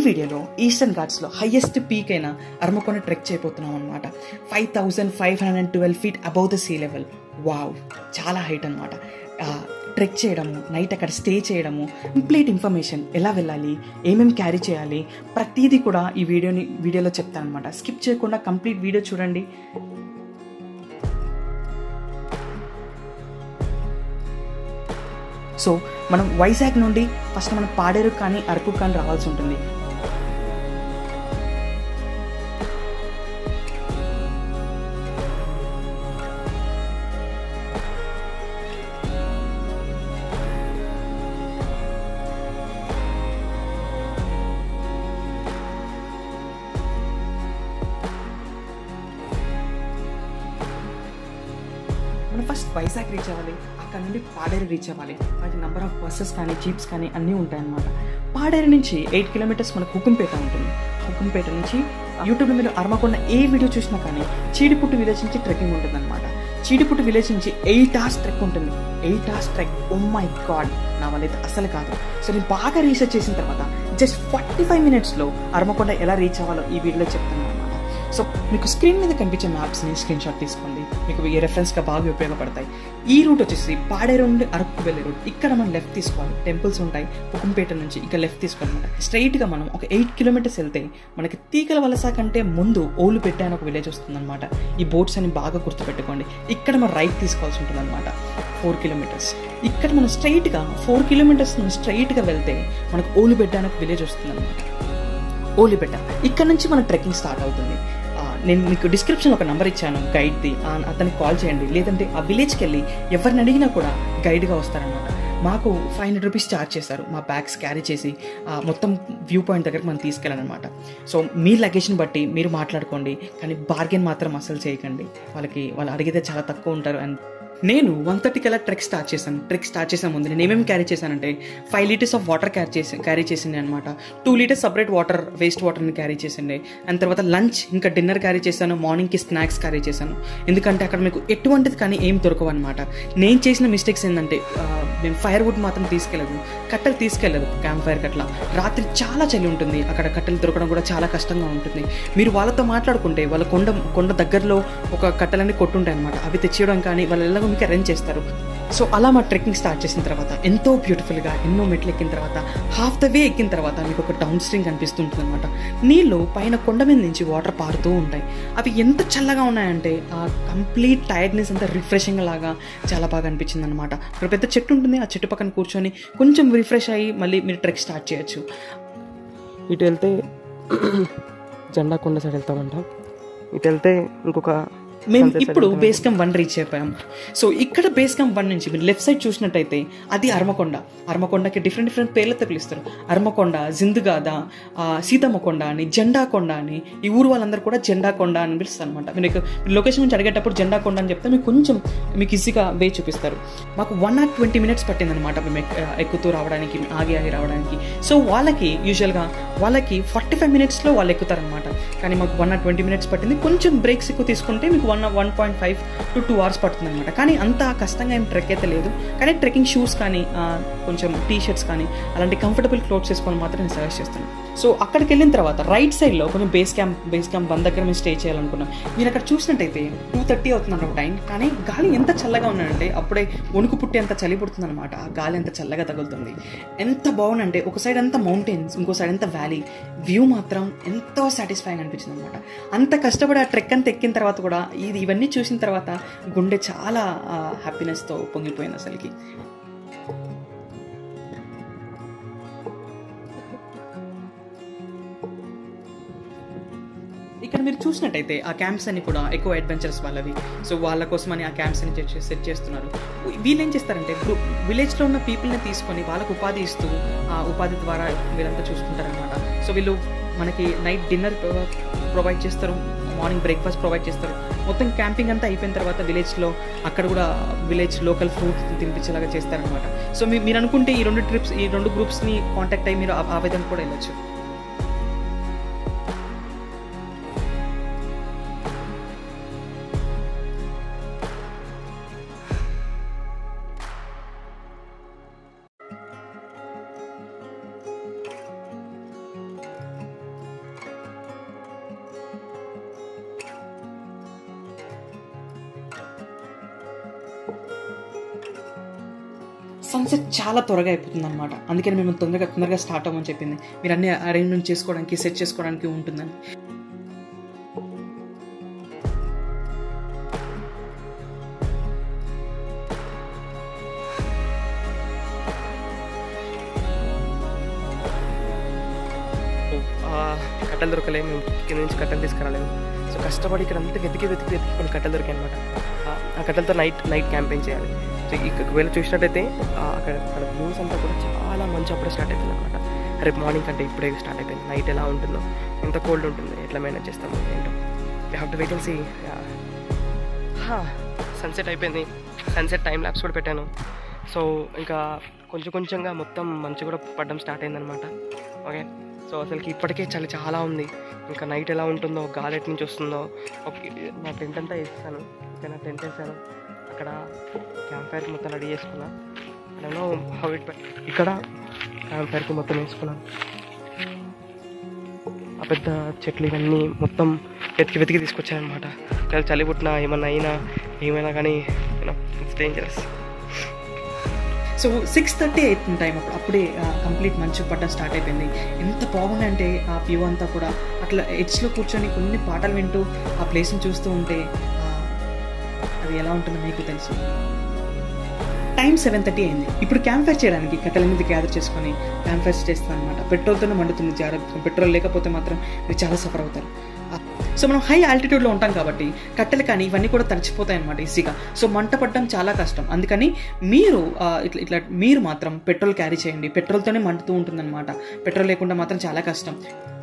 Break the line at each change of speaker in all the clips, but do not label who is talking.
వీడియోలో eastern ఘాట్స్లో highest peak అయిన అర్మకొండ trek చేయబోతున్నాం అనమాట five thousand five hundred and twelve feet above the sea level wow చాలా height అనమాట ట్రెక్ చేయడము నైట్ అక్కడ స్టే చేయడము కంప్లీట్ ఇన్ఫర్మేషన్ ఎలా వెళ్ళాలి ఏమేమి క్యారీ చేయాలి ప్రతిదీ కూడా ఈ వీడియోని వీడియోలో చెప్తాను అనమాట స్కిప్ చేయకుండా కంప్లీట్ వీడియో చూడండి సో మనం వైజాగ్ నుండి ఫస్ట్ మనం పాడేరు కానీ అరకు కానీ రావాల్సి ఉంటుంది మనం ఫస్ట్ వైజాగ్ రీచ్ అవ్వాలి అక్కడ నుండి పాడేరు రీచ్ అవ్వాలి వాటి నెంబర్ ఆఫ్ బస్సెస్ కానీ జీప్స్ కానీ అన్నీ ఉంటాయన్నమాట పాడేరు నుంచి ఎయిట్ కిలోమీటర్స్ మనకు హుకుంపేట ఉంటుంది హుకుంపేట నుంచి యూట్యూబ్లో మీరు అర్మకొండ ఏ వీడియో చూసినా కానీ చీడిపుట్టు విలేజ్ నుంచి ట్రెక్కింగ్ ఉంటుంది అనమాట చీడిపుట్టు విలేజ్ నుంచి ఎయిట్ అవర్స్ ట్రెక్ ఉంటుంది eight hours trek oh my god నా వల్ల అయితే అసలు కాదు సో నేను బాగా రీసెర్చ్ చేసిన తర్వాత జస్ట్ ఫార్టీ ఫైవ్ మినిట్స్లో అర్మకొండ ఎలా రీచ్ అవ్వాలో ఈ వీడియోలో చెప్తాను అనమాట సో మీకు స్క్రీన్ మీద కనిపించే మ్యాప్స్ని స్క్రీన్ షాట్ తీసుకోండి మీకు ఈ రెఫరెన్స్గా బాగా ఉపయోగపడతాయి ఈ రూట్ వచ్చేసి పాడేరు నుండి అరకు వెళ్ళే రూట్ ఇక్కడ మనం లెఫ్ట్ తీసుకోవాలి టెంపుల్స్ ఉంటాయి హుకుంపేట నుంచి ఇక్కడ లెఫ్ట్ తీసుకోవాలన్నమాట స్ట్రైట్గా మనం ఒక ఎయిట్ కిలోమీటర్స్ వెళ్తే మనకి తీగల వలస కంటే ముందు ఓలు పెట్టే అని ఒక విలేజ్ వస్తుందన్నమాట ఈ బోట్స్ అని బాగా గుర్తుపెట్టుకోండి ఇక్కడ మనం రైట్ తీసుకోవాల్సి ఉంటుందన్నమాట ఫోర్ కిలోమీటర్స్ ఇక్కడ మనం స్ట్రైట్గా ఫోర్ కిలోమీటర్స్ మనం స్ట్రైట్గా వెళ్తే మనకు ఓలుబెట్ట అనే ఒక విలేజ్ వస్తుందన్నమాట ఓలిబెట్ట ఇక్కడ నుంచి మన ట్రెక్కింగ్ స్టార్ట్ అవుతుంది నేను మీకు డిస్క్రిప్షన్లో ఒక నెంబర్ ఇచ్చాను గైడ్ది అతనికి కాల్ చేయండి లేదంటే ఆ విలేజ్కి వెళ్ళి ఎవరిని అడిగినా కూడా గైడ్గా వస్తారనమాట మాకు ఫైవ్ హండ్రెడ్ రూపీస్ ఛార్జ్ చేశారు మా బ్యాగ్స్ క్యారీ చేసి మొత్తం వ్యూ పాయింట్ దగ్గరకు మనం తీసుకెళ్ళాలన్నమాట సో మీ లగేజ్ని బట్టి మీరు మాట్లాడుకోండి కానీ బార్గెన్ మాత్రం అసలు చేయకండి వాళ్ళకి వాళ్ళు అడిగితే చాలా తక్కువ ఉంటారు అండ్ నేను వన్ థర్టీకి అలా ట్రెక్ స్టార్ట్ చేశాను ట్రెక్ స్టార్ట్ చేసే ముందు నేను ఏమేమి క్యారీ చేశానంటే five litres of water carry చేసి క్యారీ చేసిండే అనమాట two litres separate water waste వాటర్ని క్యారీ చేసిండే అండ్ తర్వాత లంచ్ ఇంకా డిన్నర్ క్యారీ చేశాను మార్నింగ్కి స్నాక్స్ క్యారీ చేశాను ఎందుకంటే అక్కడ మీకు ఎటువంటిది కానీ ఏం దొరకవు అనమాట నేను చేసిన మిస్టేక్స్ ఏంటంటే నేను ఫైర్ వుడ్ మాత్రం తీసుకెళ్ళదు కట్టెలు తీసుకెళ్ళదు క్యాంప్ ఫైర్ కట్ల రాత్రి చాలా చలి ఉంటుంది అక్కడ కట్టెలు దొరకడం కూడా చాలా కష్టంగా ఉంటుంది మీరు వాళ్ళతో మాట్లాడుకుంటే వాళ్ళ కొండ కొండ దగ్గరలో ఒక కట్టెలన్నీ కొట్టుంటాయి అనమాట అవి తెచ్చియడం కానీ వాళ్ళు ఎలాగో మీకు అరేంజ్ చేస్తారు సో అలా మా ట్రెక్కింగ్ స్టార్ట్ చేసిన తర్వాత ఎంతో బ్యూటిఫుల్గా ఎన్నో మెట్లు ఎక్కిన తర్వాత హాఫ్ ద వే ఎక్కిన తర్వాత మీకు ఒక డౌన్ స్ట్రీమ్ కనిపిస్తుంటుంది అనమాట నీళ్ళు పైన కొండ మీద నుంచి వాటర్ పారుతూ ఉంటాయి అవి ఎంత చల్లగా ఉన్నాయంటే ఆ కంప్లీట్ టైర్డ్నెస్ అంతా రిఫ్రెషింగ్ లాగా చాలా బాగా అనిపించింది అనమాట ఇక్కడ పెద్ద చెట్టు ఉంటుంది ఆ చెట్టు పక్కన కూర్చొని కొంచెం రిఫ్రెష్ అయ్యి మళ్ళీ మీరు ట్రెక్ స్టార్ట్ చేయొచ్చు
ఇటు వెళ్తే జెండా కొండ సైడ్ వెళ్తామంట ఇటు వెళ్తే ఇంకొక
మేము ఇప్పుడు బేస్ క్యాంప్ వన్ రీచ్ అయిపోయాం సో ఇక్కడ బేస్ క్యాంప్ వన్ నుంచి మీరు లెఫ్ట్ సైడ్ చూసినట్టయితే అది అర్మకొండ అర్మకొండకి డిఫరెంట్ డిఫరెంట్ పేర్లతో పిలుస్తారు అర్మకొండ జిందుగాద సీతమ్మ కొండ అని జెండా కొండ అని ఈ ఊరు వాళ్ళందరూ కూడా జెండా కొండ అని పిలుస్తారు అనమాట మీరు లొకేషన్ నుంచి అడిగేటప్పుడు జెండా కొండ అని చెప్తే మీకు కొంచెం మీకు ఈజీగా వే చూపిస్తారు మాకు వన్ ఆర్ ట్వంటీ మినిట్స్ పట్టిందనమాట మేము ఎక్కుతూ రావడానికి ఆగి ఆగి రావడానికి సో వాళ్ళకి యూజువల్గా వాళ్ళకి ఫార్టీ ఫైవ్ మినిట్స్లో వాళ్ళు ఎక్కుతారనమాట కానీ మాకు వన్ ఆర్ ట్వంటీ మినిట్స్ పట్టింది కొంచెం బ్రేక్స్ ఎక్కువ తీసుకుంటే మీకు one one point five to two hours పడుతుంది అనమాట కానీ అంత కష్టంగా ఏం ట్రెక్ అయితే లేదు కానీ ట్రెక్కింగ్ షూస్ కానీ కొంచెం టీ షర్ట్స్ కానీ అలాంటి కంఫర్టబుల్ క్లోత్స్ వేసుకొని మాత్రం నేను సజెస్ట్ చేస్తాను సో అక్కడికి వెళ్ళిన తర్వాత రైట్ సైడ్లో కొంచెం బేస్ క్యాంప్ బేస్ క్యాంప్ బంద్ దగ్గర మేము స్టే చేయాలనుకున్నాం మీరు అక్కడ చూసినట్టయితే టూ థర్టీ అవుతున్నారు టైం కానీ గాలి ఎంత చల్లగా ఉన్నాడంటే అప్పుడే వణుకు పుట్టి అంత చలి పుడుతుంది అనమాట ఆ గాలి ఎంత చల్లగా తగులుతుంది ఎంత బాగుందంటే ఒక సైడ్ అంతా మౌంటైన్స్ ఇంకో సైడ్ అంతా వ్యాలీ వ్యూ మాత్రం ఎంతో సాటిస్ఫైయింగ్ అనిపించింది అనమాట అంత కష్టపడి ఆ ట్రెక్ అంతా ఎక్కిన తర్వాత కూడా ఇది ఇవన్నీ చూసిన తర్వాత గుండె చాలా హ్యాపీనెస్తో పొంగిపోయింది అసలుకి ఇక్కడ మీరు చూసినట్టయితే ఆ క్యాంప్స్ అన్ని కూడా ఎక్కువ అడ్వెంచర్స్ వాళ్ళవి సో వాళ్ళ కోసమని ఆ క్యాంప్స్ అని సెట్ చేస్తున్నారు వీళ్ళు ఏం చేస్తారంటే గ్రూప్ విలేజ్లో ఉన్న పీపుల్ని తీసుకొని వాళ్ళకు ఉపాధి ఇస్తూ ఆ ఉపాధి ద్వారా వీళ్ళంతా చూసుకుంటారనమాట సో వీళ్ళు మనకి నైట్ డిన్నర్ ప్రొవైడ్ చేస్తారు మార్నింగ్ బ్రేక్ఫాస్ట్ ప్రొవైడ్ చేస్తారు మొత్తం క్యాంపింగ్ అంతా అయిపోయిన తర్వాత విలేజ్లో అక్కడ కూడా విలేజ్ లోకల్ ఫుడ్ తినిపించేలాగా చేస్తారనమాట సో మీరు అనుకుంటే ఈ రెండు ట్రిప్స్ ఈ రెండు గ్రూప్స్ని కాంటాక్ట్ అయ్యి మీరు ఆ విధంగా కూడా వెళ్ళొచ్చు సన్సెట్ చాలా త్వరగా అయిపోతుంది అనమాట అందుకని మేము తొందరగా తొందరగా స్టార్ట్ అవ్వమని చెప్పింది మీరు అన్ని అరేంజ్మెంట్ చేసుకోవడానికి సెట్ చేసుకోవడానికి ఉంటుందని
ఆ, కట్టెలు దొరకలేము మేము కింద నుంచి కట్టెలు తీసుకురాలేము సో కష్టపడి ఇక్కడ అంతా వెతికి వెతికి వెతికి కొన్ని కట్టెలు దొరికాయి అనమాట ఆ కట్టెలతో నైట్ నైట్ క్యాంపెయిన్ చేయాలి సో ఇక- ఒకవేళ చూసినట్టయితే ఆ, అక్కడ అక్కడ వ్యూస్ అంతా కూడా చాలా మంచి అప్పుడే స్టార్ట్ అయిపోయింది అనమాట రేపు మార్నింగ్ అంటే ఇప్పుడే స్టార్ట్ అయిపోయింది నైట్ ఎలా ఉంటుందో ఎంత కోల్డ్ ఉంటుంది ఎట్లా మేనేజ్ చేస్తామో ఏంటో you have to wait and see sunset అయిపోయింది సన్సెట్ టైం ల్యాబ్స్ కూడా పెట్టాను సో ఇంకా కొంచెం కొంచెంగా మొత్తం మంచు కూడా పడడం స్టార్ట్ అయిందనమాట ఓకే సో అసలుకి ఇప్పటికే చలి చాలా ఉంది ఇంకా నైట్ ఎలా ఉంటుందో గాలి ఎటు నుంచి వస్తుందో ఓకే నా టెంట్ అంతా వేస్తాను ఇంకా నా టెంట్ వేసాను అక్కడ క్యాంప్ ఫైర్కి మొత్తం రెడీ చేసుకున్నా నేను హౌ ఇట్ ఇక్కడ క్యాంప్ ఫైర్కి మొత్తం వేసుకున్నాను ఆ పెద్ద చెట్లు ఇవన్నీ మొత్తం వెతికి వెతికి తీసుకొచ్చాయన్నమాట ఒకవేళ చలి పుట్టినా ఏమన్నా అయినా ఏమైనా కానీ it's dangerous
so six thirty అవుతుంది టైం అప్పుడు అప్పుడే కంప్లీట్ మంచు పడ్డం స్టార్ట్ అయిపోయింది ఎంత బాగుంది అంటే ఆ వ్యూ అంతా కూడా అట్లా ఎడ్జ్లో కూర్చొని కొన్ని పాటలు వింటూ ఆ ప్లేస్ని చూస్తూ ఉంటే ఆ, అది ఎలా ఉంటుందో మీకు తెలుసు టైం సెవెన్ థర్టీ అయింది ఇప్పుడు క్యాంప్ ఫైర్ చేయడానికి కట్టెల మీద గ్యాదర్ చేసుకొని క్యాంప్ ఫైర్ చేస్తాను అనమాట పెట్రోల్తోనే మండుతుంది జాగ్రత్త పెట్రోల్ లేకపోతే మాత్రం మీరు చాలా సఫర్ అవుతారు ఆ, సో మనం హై ఆల్టిట్యూడ్లో ఉంటాం కాబట్టి కట్టెలు కానీ ఇవన్నీ కూడా తడిచిపోతాయి అనమాట ఈజీగా సో మంట పడడం చాలా కష్టం అందుకని మీరు ఆ, ఇట్లా ఇట్లా మీరు మాత్రం పెట్రోల్ క్యారీ చేయండి పెట్రోల్తోనే మండుతూ ఉంటుందన్నమాట పెట్రోల్ లేకుండా మాత్రం చాలా కష్టం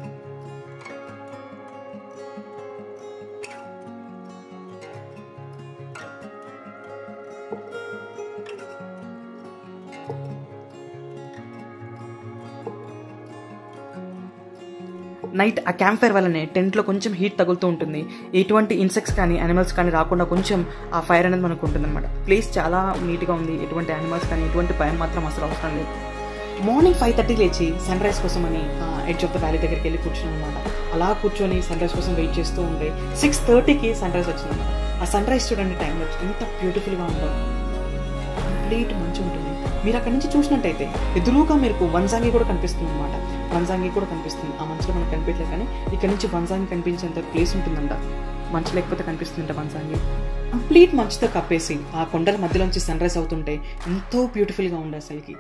నైట్ ఆ క్యాంప్ ఫైర్ వల్లనే టెంట్లో కొంచెం హీట్ తగులుతూ ఉంటుంది ఎటువంటి ఇన్సెక్ట్స్ కానీ యానిమల్స్ కానీ రాకుండా కొంచెం ఆ ఫైర్ అనేది మనకు ఉంటుంది అనమాట ప్లేస్ చాలా నీట్గా ఉంది ఎటువంటి యానిమల్స్ కానీ ఎటువంటి భయం మాత్రం అసలు అవసరం లేదు మార్నింగ్ ఫైవ్ థర్టీ లేచి సన్ రైజ్ కోసం అని ఎడ్జ్ ఆఫ్ ద వ్యాలీ దగ్గరికి వెళ్ళి కూర్చున్నాను అనమాట అలా కూర్చొని సన్ రైజ్ కోసం వెయిట్ చేస్తూ ఉంటే సిక్స్ థర్టీకి సన్ రైజ్ వచ్చిందన్నమాట ఆ సన్ రైజ్ చూడండి టైం ఎంత బ్యూటిఫుల్గా ఉందో కంప్లీట్ మంచి ఉంటుంది మీరు అక్కడ నుంచి చూసినట్టయితే ఎదురుగా మీకు వన్సాంగి కూడా కనిపిస్తుంది అనమాట వన్సాంగి కూడా కనిపిస్తుంది ఆ మంచులో మనకు కనిపించలేదు కానీ ఇక్కడ నుంచి వన్సాంగి కనిపించేంత ప్లేస్ ఉంటుందంట మంచు లేకపోతే కనిపిస్తుందంట వన్సాంగి కంప్లీట్ మంచుతో కప్పేసి ఆ కొండల మధ్యలోంచి సన్ రైజ్ అవుతుంటే ఎంతో బ్యూటిఫుల్గా ఉండే అసలుకి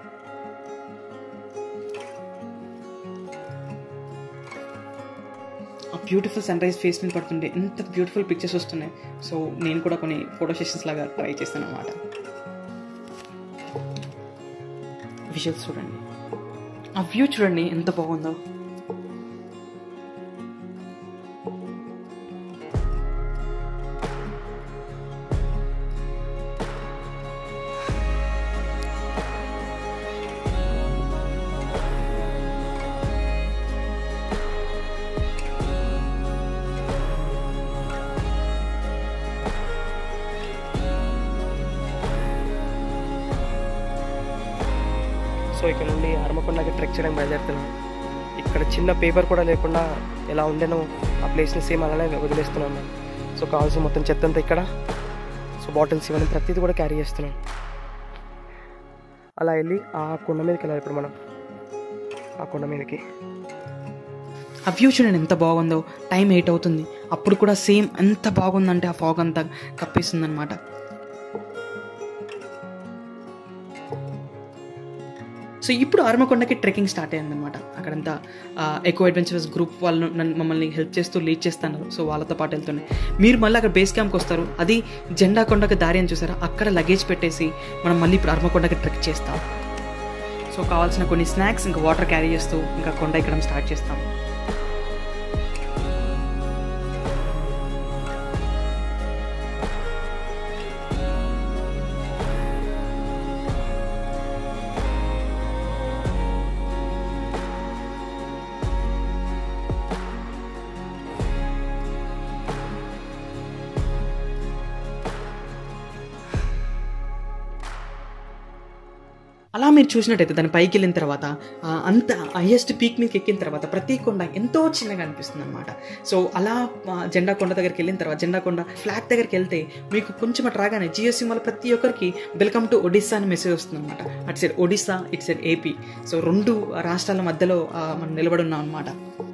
ఆ బ్యూటిఫుల్ సన్ రైజ్ ఫేస్ మీద పడుతుంటే ఎంత బ్యూటిఫుల్ పిక్చర్స్ వస్తున్నాయి సో నేను కూడా కొన్ని ఫోటో సెషన్స్ లాగా ట్రై చేస్తాను అనమాట విజువల్స్ చూడండి ఆ వ్యూ చూడండి ఎంత బాగుందో
సో ఇక్కడ నుండి హర్మకొండకి ట్రెక్ చేయడానికి బయలుదేరుతున్నాను ఇక్కడ చిన్న పేపర్ కూడా లేకుండా ఎలా ఉండేనో ఆ ప్లేస్ని సేమ్ అలానే వదిలేస్తున్నాను నేను సో కావాల్సిన మొత్తం చెత్త అంతా ఇక్కడ సో బాటిల్స్ ఇవన్నీ ప్రతిదీ కూడా క్యారీ చేస్తున్నాను అలా వెళ్ళి ఆ కొండ మీదకి వెళ్ళాలి ఇప్పుడు మనం ఆ కొండ మీదకి
ఆ వ్యూ చూడండి ఎంత బాగుందో టైం ఎయిట్ అవుతుంది అప్పుడు కూడా సేమ్ ఎంత బాగుందంటే ఆ ఫాగ్ అంతా కప్పేస్తుంది అనమాట సో ఇప్పుడు ఆర్మకొండకి ట్రెక్కింగ్ స్టార్ట్ అయిందనమాట అక్కడంతా ఎక్కువ అడ్వెంచరస్ గ్రూప్ వాళ్ళు నన్ను మమ్మల్ని హెల్ప్ చేస్తూ లీడ్ చేస్తాను సో వాళ్ళతో పాటు వెళ్తున్నాయి మీరు మళ్ళీ అక్కడ బేస్ క్యాంప్కి వస్తారు అది జెండా కొండకి దారి అని చూసారా అక్కడ లగేజ్ పెట్టేసి మనం మళ్ళీ ఇప్పుడు ఆర్మకొండకి ట్రెక్ చేస్తాం సో కావాల్సిన కొన్ని స్నాక్స్ ఇంకా వాటర్ క్యారీ చేస్తూ ఇంకా కొండ ఎక్కడం స్టార్ట్ చేస్తాం అలా మీరు చూసినట్టయితే దాని పైకి వెళ్ళిన తర్వాత ఆ, అంత హైయెస్ట్ పీక్ మీదకి ఎక్కిన తర్వాత ప్రతి కొండ ఎంతో చిన్నగా అనిపిస్తుంది అనమాట సో అలా ఆ, జెండా కొండ దగ్గరికి వెళ్ళిన తర్వాత జెండా కొండ ఫ్లాగ్ దగ్గరికి వెళ్తే మీకు కొంచెం అటు రాగానే జియో సిమ్ వల్ల ప్రతి ఒక్కరికి వెల్కమ్ టు ఒడిస్సా అని మెసేజ్ వస్తుంది అనమాట అటు సైడ్ ఒడిస్సా ఇటు సైడ్ ఏపీ సో రెండు రాష్ట్రాల మధ్యలో ఆ, మనం నిలబడి ఉన్నాం అనమాట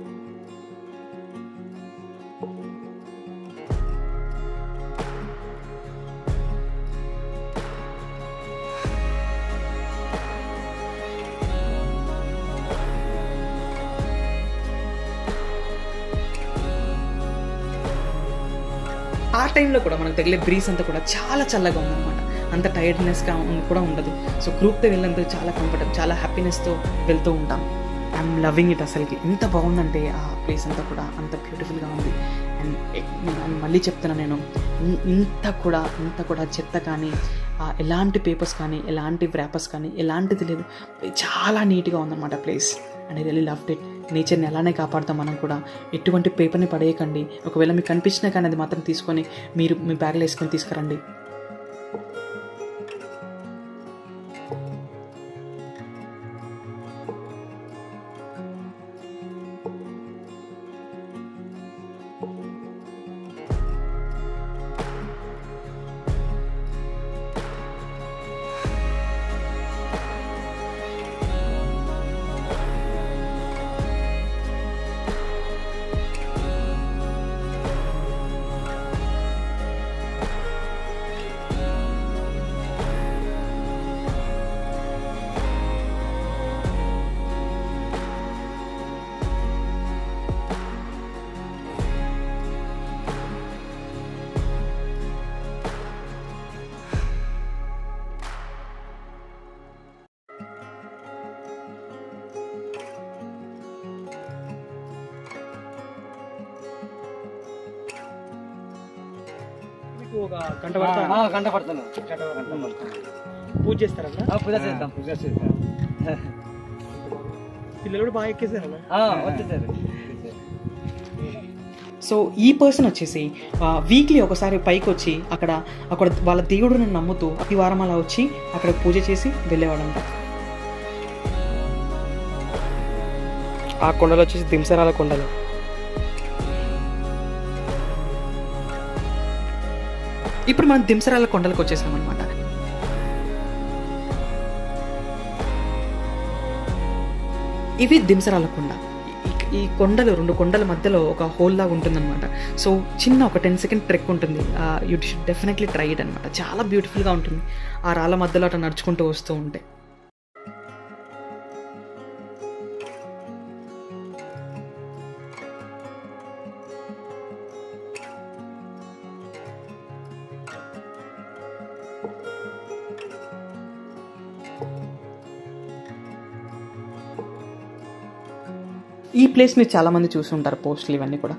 ఆ టైంలో కూడా మనకు తగిలే బ్రీస్ అంతా కూడా చాలా చల్లగా ఉందన్నమాట అంత టైర్డ్నెస్గా కూడా ఉండదు సో గ్రూప్తో వెళ్ళినందుకు చాలా కంఫర్టబుల్ చాలా హ్యాపీనెస్తో వెళ్తూ ఉంటాం ఐఎమ్ లవింగ్ ఇట్ అసలుకి ఎంత బాగుందంటే ఆ ప్లేస్ అంతా కూడా అంత బ్యూటిఫుల్గా ఉంది అండ్ నేను మళ్ళీ చెప్తున్నా నేను ఇన్- ఇంత కూడా ఇంత కూడా చెత్త కానీ ఆ, ఎలాంటి పేపర్స్ కానీ ఎలాంటి వ్రాపర్స్ కానీ ఎలాంటిది లేదు చాలా నీట్గా ఉందన్నమాట place and I really love it నేచర్ని అలానే కాపాడుతాం మనం కూడా ఎటువంటి పేపర్ని పడేయకండి ఒకవేళ మీకు కనిపించినా కానీ అది మాత్రం తీసుకొని మీరు మీ బ్యాగ్లో వేసుకొని తీసుకురండి మీకు ఒక గంట పడతా
గంట పడుతున్నా
పూజ చేస్తారా
పూజ చేద్దాం పూజ చేద్దాం
పిల్లలు కూడా బాగా ఎక్కేసారా
వచ్చేసారు
సో ఈ పర్సన్ వచ్చేసి వీక్లీ ఒకసారి పైకి వచ్చి అక్కడ అక్కడ వాళ్ళ దేవుడిని నమ్ముతూ ఈ వారం అలా వచ్చి అక్కడ పూజ చేసి వెళ్ళేవాడంట
ఆ కొండలు వచ్చేసి దింసరాల కొండలు
ఇప్పుడు మనం దింసరాల కొండలకు వచ్చేసామన్నమాట ఇవి దింసరాల కొండ ఈ- ఈ కొండలు రెండు కొండల మధ్యలో ఒక హోల్ లాగా ఉంటుందన్నమాట సో చిన్న ఒక టెన్ సెకండ్ ట్రెక్ ఉంటుంది you should definitely try it అనమాట చాలా బ్యూటిఫుల్గా ఉంటుంది ఆ రాళ్ళ మధ్యలో అట్లా నడుచుకుంటూ వస్తూ ఉంటే ఈ ప్లేస్ మీరు చాలా మంది చూస్తుంటారు పోస్టులు ఇవన్నీ కూడా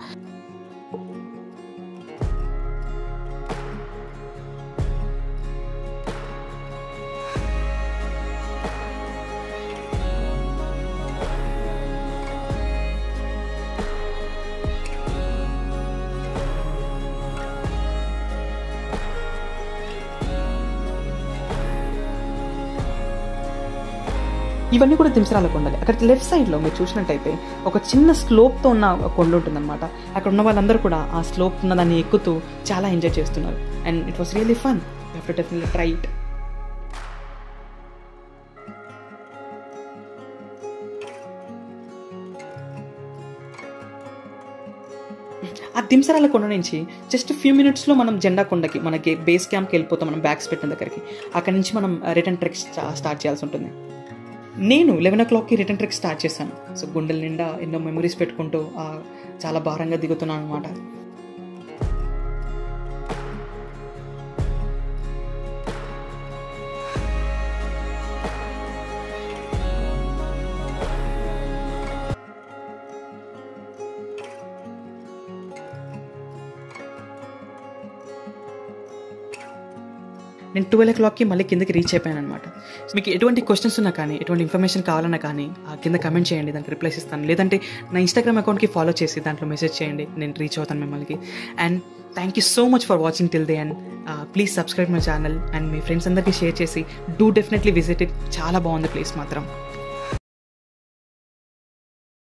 ఇవన్నీ కూడా దింసరాల కొండలే అక్కడ లెఫ్ట్ సైడ్లో మీరు చూసినట్టయితే ఒక చిన్న స్లోప్తో ఉన్న ఒక కొండ ఉంటుందన్నమాట అక్కడ ఉన్న వాళ్ళందరూ కూడా ఆ స్లోప్ ఉన్న దాన్ని ఎక్కుతూ చాలా ఎంజాయ్ చేస్తున్నారు and it was really fun you to definitely try it ఆ దింసరాల కొండ నుంచి జస్ట్ ఫ్యూ మినిట్స్లో మనం జెండా కొండకి మనకి బేస్ క్యాంప్కి వెళ్ళిపోతాం మనం బ్యాగ్స్ పెట్టిన దగ్గరికి అక్కడ నుంచి మనం రిటర్న్ ట్రెక్ స్టార్ట్ చేయాల్సి ఉంటుంది నేను లెవెన్ ఓ క్లాక్కి రిటర్న్ ట్రెక్ స్టార్ట్ చేశాను సో గుండెల నిండా ఎన్నో మెమరీస్ పెట్టుకుంటూ ఆ, చాలా భారంగా దిగుతున్నాను అనమాట నేను ట్వెల్వ్ ఓ క్లాక్కి మళ్ళీ కిందకి రీచ్ అయిపోయాను అనమాట మీకు ఎటువంటి క్వశ్చన్స్ ఉన్నా కానీ ఎటువంటి ఇన్ఫర్మేషన్ కావాలన్నా కానీ ఆ కింద కమెంట్ చేయండి దానికి రిప్లైస్ ఇస్తాను లేదంటే నా ఇన్స్టాగ్రామ్ అకౌంట్కి ఫాలో చేసి దాంట్లో మెసేజ్ చేయండి నేను రీచ్ అవుతాను మిమ్మల్ని and thank you so much for watching till then and please subscribe my channel and మీ ఫ్రెండ్స్ అందరికీ షేర్ చేసి డూ డెఫినెట్లీ విజిట్ ఇట్ చాలా బాగుంది ప్లేస్ మాత్రం